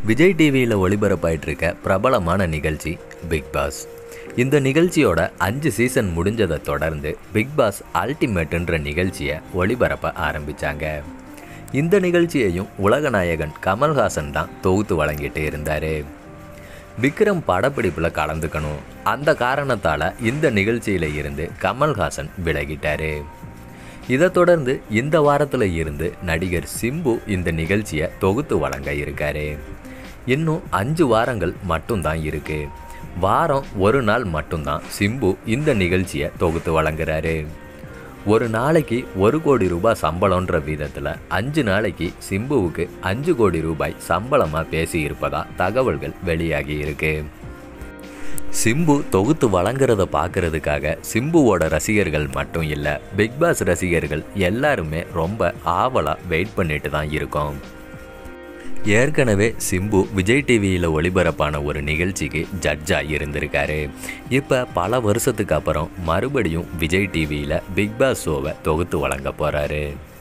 விஜய் டிவியில் ஒளிபரப்பாயிட்டு இருக்க பிரபலமான நிகழ்ச்சி பிக் பாஸ் இந்த நிகழ்ச்சியோட அஞ்சு சீசன் முடிஞ்சதை தொடர்ந்து பிக் பாஸ் அல்டிமேட்டுன்ற நிகழ்ச்சியை ஒளிபரப்ப ஆரம்பித்தாங்க இந்த நிகழ்ச்சியையும் உலகநாயகன் கமல்ஹாசன் தான் தொகுத்து வழங்கிட்டு இருந்தார் விக்ரம் படப்பிடிப்பில் கலந்துக்கணும் அந்த காரணத்தால் இந்த நிகழ்ச்சியில் இருந்து கமல்ஹாசன் விலகிட்டார் இதை தொடர்ந்து இந்த வாரத்தில் இருந்து நடிகர் சிம்பு இந்த நிகழ்ச்சியை தொகுத்து வழங்க இருக்காரு இன்னும் அஞ்சு வாரங்கள் மட்டும்தான் இருக்கு வாரம் ஒரு நாள் மட்டும்தான் சிம்பு இந்த நிகழ்ச்சியை தொகுத்து வழங்குறாரு ஒரு நாளைக்கு ஒரு கோடி ரூபாய் சம்பளம்ன்ற விதத்தில் அஞ்சு நாளைக்கு சிம்புவுக்கு அஞ்சு கோடி ரூபாய் சம்பளமாக பேசி இருப்பதா தகவல்கள் வெளியாகி இருக்கு சிம்பு தொகுத்து வழங்குறத பார்க்கறதுக்காக சிம்புவோட ரசிகர்கள் மட்டும் இல்லை பிக் பாஸ் ரசிகர்கள் எல்லாருமே ரொம்ப ஆவலாக வெயிட் பண்ணிட்டு தான் இருக்கோம் ஏற்கனவே சிம்பு விஜய் டிவியில் ஒளிபரப்பான ஒரு நிகழ்ச்சிக்கு ஜட்ஜாக இருந்திருக்காரு இப்போ பல வருஷத்துக்கு அப்புறம் மறுபடியும் விஜய் டிவியில் பிக் பாஸ் ஷோவை தொகுத்து வழங்க போகிறாரு